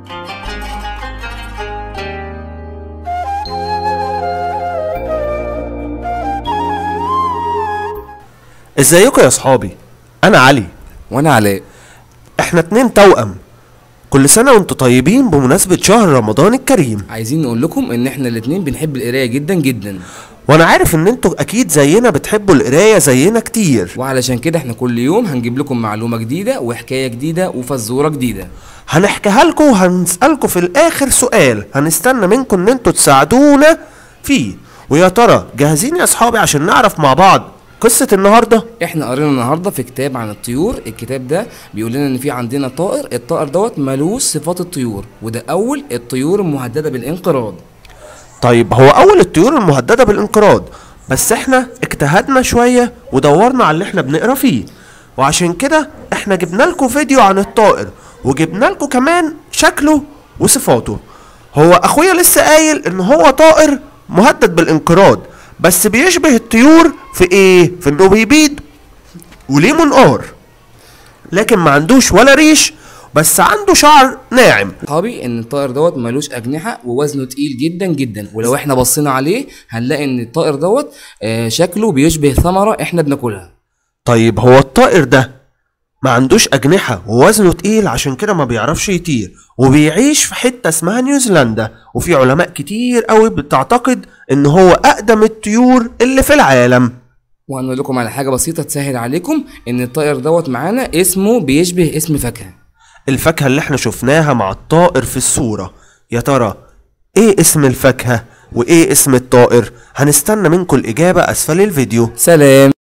ازيكم يا صحابي انا علي وانا علاء احنا اتنين توأم كل سنة وانتم طيبين بمناسبة شهر رمضان الكريم عايزين نقول لكم ان احنا الاتنين بنحب القرايه جدا جدا وانا عارف ان انتوا اكيد زينا بتحبوا القراية زينا كتير وعلشان كده احنا كل يوم هنجيب لكم معلومه جديده وحكايه جديده وفزوره جديده هنحكيها لكم وهنسألكم في الاخر سؤال هنستنى منكم ان انتوا تساعدونا فيه ويا ترى جاهزين يا اصحابي عشان نعرف مع بعض قصة النهاردة احنا قرينا النهارده في كتاب عن الطيور الكتاب ده بيقول لنا ان في عندنا طائر الطائر دوت ملوش صفات الطيور وده اول الطيور المهدده بالانقراض طيب هو اول الطيور المهددة بالانقراض بس احنا اجتهدنا شوية ودورنا على اللي احنا بنقرا فيه وعشان كده احنا جبنا لكم فيديو عن الطائر وجبنا لكم كمان شكله وصفاته هو اخويا لسه قايل ان هو طائر مهدد بالانقراض بس بيشبه الطيور في ايه في انه بيبيض وليه منقار لكن ما عندوش ولا ريش بس عنده شعر ناعم صحابي ان الطائر دوت ملوش اجنحه ووزنه تقيل جدا جدا ولو احنا بصينا عليه هنلاقي ان الطائر دوت آه شكله بيشبه ثمره احنا بناكلها طيب هو الطائر ده ما عندوش أجنحة ووزنه تقيل عشان كده ما بيعرفش يطير وبيعيش في حتة اسمها نيوزيلندا وفي علماء كتير قوي بتعتقد ان هو أقدم الطيور اللي في العالم وهنقول لكم على حاجه بسيطه تسهل عليكم ان الطائر دوت معانا اسمه بيشبه اسم فاكهه الفاكهة اللي احنا شفناها مع الطائر في الصورة يا ترى ايه اسم الفاكهة وايه اسم الطائر هنستنى منكم الإجابة أسفل الفيديو سلام